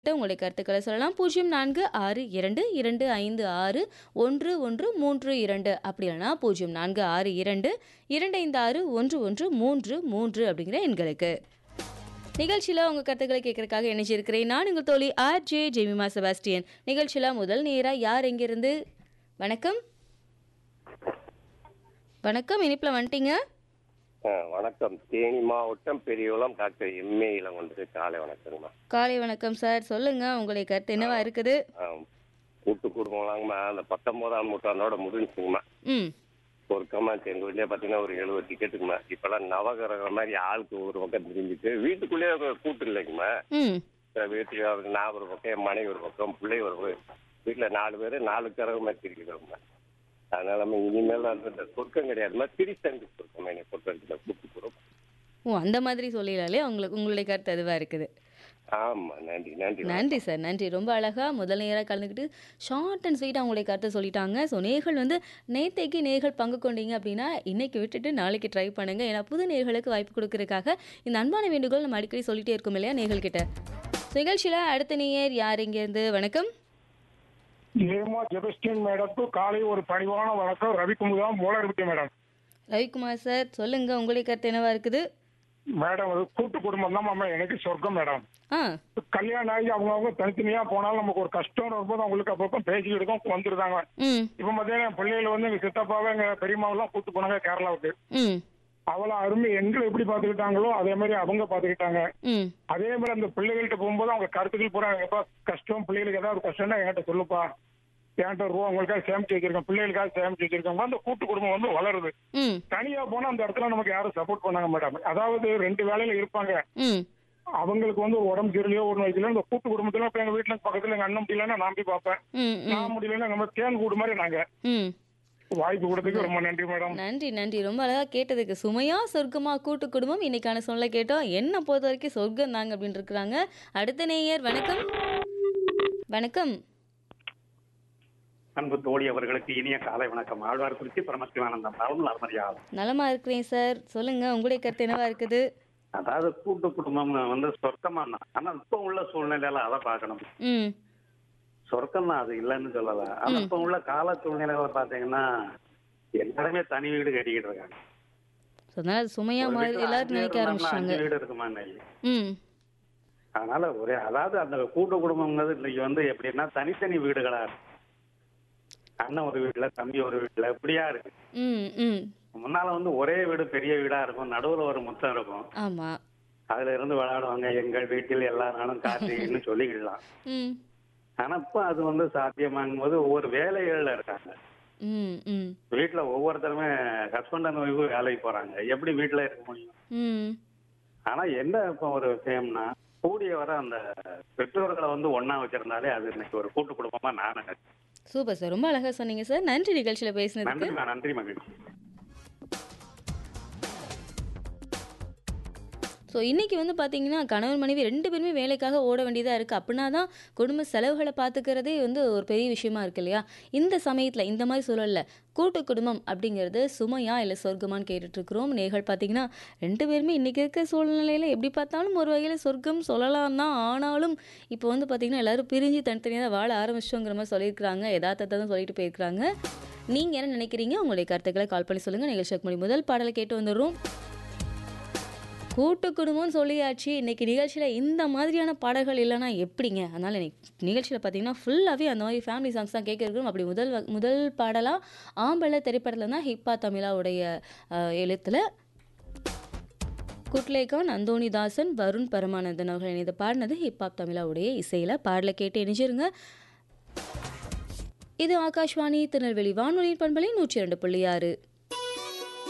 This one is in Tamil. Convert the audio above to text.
உங்களுடைய கருத்துக்களை சொல்லலாம் பூஜ்ஜியம் நான்கு ஆறு இரண்டு இரண்டு ஐந்து ஆறு ஒன்று ஒன்று மூன்று இரண்டு அப்படி இல்லைனா பூஜ்ஜியம் நான்கு ஆறு இரண்டு இரண்டு ஐந்து ஆறு ஒன்று ஒன்று மூன்று மூன்று அப்படிங்கிற எண்களுக்கு நிகழ்ச்சியில் உங்கள் கருத்துக்களை கேட்கறதுக்காக இணைச்சிருக்கிறேன் நான் உங்கள் தோழி ஆர் ஜே ஜெமிமா செபாஸ்டியன் நிகழ்ச்சியில் முதல் நேராக யார் எங்கிருந்து வணக்கம் வணக்கம் இனிப்பில் வந்துட்டீங்க ஆ, வணக்கம் தேனி மாவட்டம் பெரியகுளம் டாக்டர் எம்ஏ இளங்கொண்டு காலை வணக்கங்கம்மா காலை வணக்கம் சார் சொல்லுங்க உங்களுடைய கருத்து என்னவா இருக்குது ஆ, கூட்டு குடும்பம்லாங்கம்மா அந்த பத்தொன்பதாம் நூற்றாண்டோட முடிஞ்சுங்கம்மா ம் பொருக்கமா எங்கள் வீட்லயே பார்த்தீங்கன்னா ஒரு எழுபது டிக்கெட்டுங்கம்மா இப்போல்லாம் நவகிரகம் மாதிரி ஆளுக்கு ஒரு பக்கம் திரும்பிட்டு வீட்டுக்குள்ளேயே ஒரு கூட்டு இல்லைங்கம்மா ம் இப்ப வீட்டுக்கு அவருக்கு நான் ஒரு பக்கம் என் மனைவி ஒரு பக்கம் பிள்ளை ஒரு பக்கம் வீட்டில் நாலு பேர் நாலு கரகம் மாதிரி இருக்கிறோம்மா அதனால நம்ம இனிமேல் வந்து இந்த சொர்க்கம் கிடையாதுமா திரிசங்கு சொர்க்கம் என்னை பொறுத்த வரைக்கும் கூட்டு குடும்பம் ஓ அந்த மாதிரி சொல்லிடலாலே உங்களுக்கு உங்களுடைய கருத்து அதுவாக இருக்குது ஆமா நன்றி நன்றி நன்றி சார் நன்றி ரொம்ப அழகாக முதல் நேராக கலந்துக்கிட்டு ஷார்ட் அண்ட் ஸ்வீட் அவங்களுடைய கருத்தை சொல்லிட்டாங்க ஸோ நேர்கள் வந்து நேத்தைக்கு நேர்கள் பங்கு கொண்டீங்க அப்படின்னா இன்னைக்கு விட்டுட்டு நாளைக்கு ட்ரை பண்ணுங்க ஏன்னா புது நேர்களுக்கு வாய்ப்பு கொடுக்கறதுக்காக இந்த அன்பான வேண்டுகோள் நம்ம அடிக்கடி சொல்லிட்டே இருக்கோம் இல்லையா நேர்கள்கிட்ட ஸோ நிகழ்ச்சியில் அடுத்த நேயர் யார் இங்கேருந்து வணக்கம் ஏமா ஜெபஸ்டின் மேடத்துக்கு காலை ஒரு பணிவான வணக்கம் ரவிக்குமுதா மூலர்விட்டி மேடம் ரவிக்குமார் சார் சொல்லுங்க உங்களுடைய கருத்து என்னவா இருக்குது மேடம் அது கூட்டு குடும்பம் தான் மாமா எனக்கு சொர்க்கம் மேடம் ஆ கல்யாணம் ஆகி அவங்கவுங்க தனித்தனியா போனாலும் நமக்கு ஒரு கஷ்டம் வரும்போது அவங்களுக்கு அப்பப்போ பேசிக்கிட்டு தான் வந்துருந்தாங்க ம் இப்ப பாத்தீங்கன்னா என் பிள்ளைகள் வந்து எங்க சித்தப்பாவை எங்க பெரியம்மாவெல்லாம் கூட்டு போனாங்க கேரளாவுக்கு ம் அவ்வளவு அருமை எங்களை எப்படி பாத்துக்கிட்டாங்களோ அதே மாதிரி அவங்க பாத்துக்கிட்டாங்க ம் அதே மாதிரி அந்த பிள்ளைகள்கிட்ட போகும்போது அவங்க கருத்துக்கள் பூரா எப்பா கஷ்டம் பிள்ளைகளுக்கு ஏதாவது கஷ்டம்னா என்கிட்ட சொல்லுப்பா என்கிட்ட ரூபா உங்களுக்காக சேமிச்சு வச்சிருக்கேன் பிள்ளைகளுக்காக சேமிச்சு வச்சிருக்கேன் அந்த கூட்டு குடும்பம் வந்து வளருது ம் தனியா போனா அந்த இடத்துல நமக்கு யாரும் சப்போர்ட் பண்ணாங்க மேடம் அதாவது ரெண்டு வேலையில இருப்பாங்க ம் அவங்களுக்கு வந்து ஒரு உடம்பு சரியில்லையோ ஒரு வைக்கல இந்த கூட்டு குடும்பத்துல இப்ப எங்க வீட்டுல பக்கத்துல எங்க அண்ணன் முடியலன்னா நான் போய் பார்ப்பேன் ம் ம் நான் முடியலன்னா நம்ம தேன் கூடு மாதிரி நாங்க ம் வாய்ப்பு கொடுத்ததுக்கு ரொம்ப நன்றி மேடம் நன்றி நன்றி ரொம்ப அழகா கேட்டதுக்கு சுமையா சொர்க்கமா கூட்டு குடும்பம் இன்னைக்கான சொல்ல கேட்டோம் என்ன பொறுத்த வரைக்கும் சொர்க்கம் தாங்க அப்படின்னு இருக்கிறாங்க அடுத்த நேயர் வணக்கம் வணக்கம் அன்பு தோழி அவர்களுக்கு இனிய காலை வணக்கம் ஆழ்வார் குறிச்சி பரமசிவானந்தம் நலம் நலமறியாது நலமா இருக்கிறேன் சார் சொல்லுங்க உங்களுடைய கருத்து என்னவா இருக்குது அதாவது கூட்டு குடும்பம் வந்து சொர்க்கமா தான் ஆனா இப்ப உள்ள சூழ்நிலையில அதை பார்க்கணும் ம் சொர்க்கம் தான் அது இல்லைன்னு சொல்லல ஆனா இப்ப உள்ள கால சூழ்நிலையில பாத்தீங்கன்னா எல்லாருமே தனி வீடு கட்டிக்கிட்டு இருக்காங்க ஸோ அதனால அது சுமையா ஒரு மாதிரி வீட்டுல எல்லாரும் அஞ்சு நினைக்க பேர் இருந்தாங்கன்னா ஆரம்பிச்சிட்டாங்க அஞ்சு வீடு இருக்குமா இன்னைக்கு ம் அதனால ஒரே அதாவது அந்த கூட்டு குடும்பம்ங்கிறது இன்னைக்கு வந்து எப்படின்னா தனித்தனி வீடுகளா இருக்கு அண்ணன் ஒரு வீட்டுல தம்பி ஒரு வீட்டுல இப்படியா இருக்கு ம் ம் முன்னால வந்து ஒரே வீடு பெரிய வீடா இருக்கும் நடுவுல ஒரு முத்தம் இருக்கும் ஆமா அதுல இருந்து விளையாடுவாங்க எங்கள் வீட்டில் எல்லா நாளும் கார்த்திகைன்னு சொல்லிக்கிடலாம் ம் ஆனா இப்ப அது வந்து சாத்தியமாகும் போது ஒவ்வொரு வேலைகள்ல இருக்காங்க ம் ம் வீட்டுல ஒவ்வொருத்தருமே ஹஸ்பண்ட் அண்ட் ஒய்ஃபு வேலைக்கு போறாங்க எப்படி வீட்டுல இருக்க முடியும் ம் ஆனா என்ன இப்ப ஒரு விஷயம்னா கூடிய வர அந்த பெற்றோர்களை வந்து ஒண்ணா வச்சிருந்தாலே அது இன்னைக்கு ஒரு கூட்டு குடும்பமா நான் நினைக்கிறேன் சூப்பர் சார் ரொம்ப அழகா சொன்னீங்க சார் நன்றி நிகழ்ச்சியில் பேசினதுக்கு நன்றி நன்றி மகிழ்ச்சி ஸோ இன்றைக்கி வந்து பார்த்தீங்கன்னா கணவன் மனைவி ரெண்டு பேருமே வேலைக்காக ஓட வேண்டியதாக இருக்குது அப்படின்னா தான் குடும்ப செலவுகளை பார்த்துக்கிறதே வந்து ஒரு பெரிய விஷயமா இருக்கு இல்லையா இந்த சமயத்தில் இந்த மாதிரி சூழலில் கூட்டு குடும்பம் அப்படிங்கிறது சுமையா இல்லை சொர்க்கமான்னு கேட்டுட்ருக்குறோம் நேர்கள் பார்த்தீங்கன்னா ரெண்டு பேருமே இன்றைக்கி இருக்க சூழ்நிலையில் எப்படி பார்த்தாலும் ஒரு வகையில் சொர்க்கம் சொல்லலாம் தான் ஆனாலும் இப்போ வந்து பார்த்திங்கன்னா எல்லாரும் பிரிஞ்சு தனித்தனியாக தான் வாழ ஆரம்பிச்சோங்கிற மாதிரி சொல்லியிருக்கிறாங்க யதார்த்தத்தை தான் சொல்லிட்டு போயிருக்கிறாங்க நீங்கள் என்ன நினைக்கிறீங்க உங்களுடைய கருத்துக்களை கால் பண்ணி சொல்லுங்கள் நிகழ்ச்சிக்கு முடி முதல் பாடலை கேட்டு வந்துடுறோம் கூட்டு குடும்பம்னு சொல்லியாச்சு இன்னைக்கு நிகழ்ச்சியில் இந்த மாதிரியான பாடல்கள் இல்லைன்னா எப்படிங்க அதனால் இன்னைக்கு நிகழ்ச்சியில் பார்த்தீங்கன்னா ஃபுல்லாகவே அந்த மாதிரி ஃபேமிலி சாங்ஸ் தான் கேட்க இருக்கோம் அப்படி முதல் வ- முதல் பாடலாக ஆம்பளை திரைப்படத்தில் தான் ஹிப்பா தமிழாவுடைய எழுத்தில் குட்லேகான் அந்தோணிதாசன் வருண் பரமானந்தன் அவர்கள் இணைந்து பாடினது ஹிப்ஹாப் தமிழாவுடைய இசையில் பாடலை கேட்டு இணைஞ்சிருங்க இது ஆகாஷ்வாணி திருநெல்வேலி வானொலியின் பண்பலை நூற்றி இரண்டு புள்ளி ஆறு